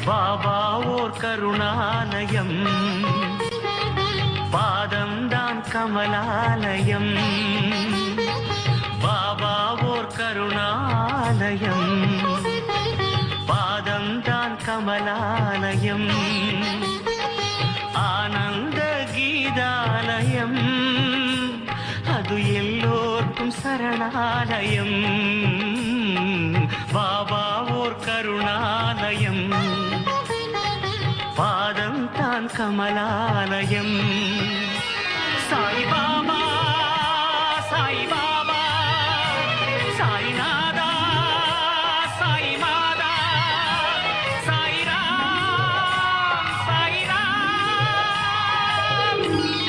பாபா ஓர் கருணாலயம் பாதம்தான் கமலாலயம் பாபா ஓர் கருணாலயம் பாதம்தான் கமலாலயம் ஆனந்த கீதாலயம் அது எல்லோர்க்கும் சரணாலயம் பாபா ஓர் கருணாலயம் பாதம் தான் கமலாலயம் சாய்பாபா சாய்பாபா சாய்நாதா சாய்மாதா சாய்ராம் சாய்ராம்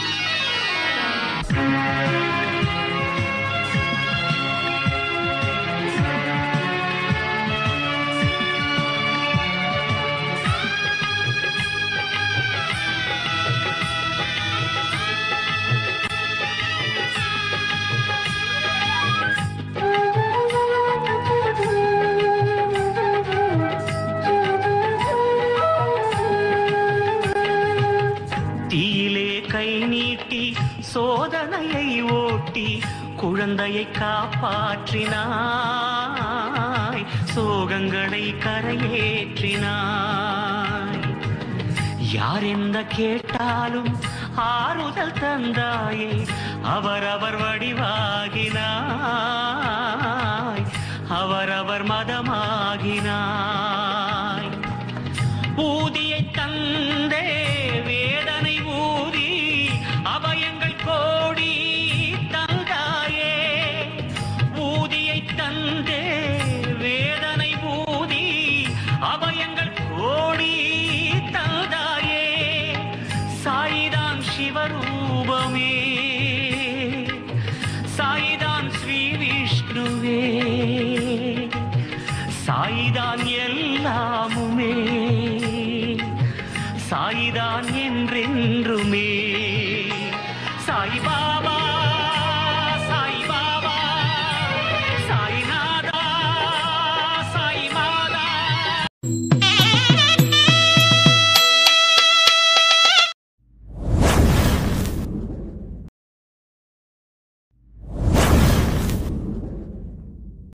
தீயிலே கை நீட்டி சோதனையை ஓட்டி குழந்தையை காப்பாற்றினாய் சோகங்களை கரையேற்றினாய் யார் எந்த கேட்டாலும் ஆறுதல் தந்தாயே அவரவர் வடிவாகினாய் அவரவர் மதமாகினாய் ஊதியை தந்தே வேதனை ஊதி அபயங்கள் கோடி தந்தாயே ஊதியை தந்தே வேதனை ஊதி அபயங்கள் கோடி தந்தாயே சாயிதான் சிவரூபமே சாயிதான் ஸ்ரீ விஷ்ணுவே சாய்தான் எல்லாமுமே சாய்தான் என்றென்றுமே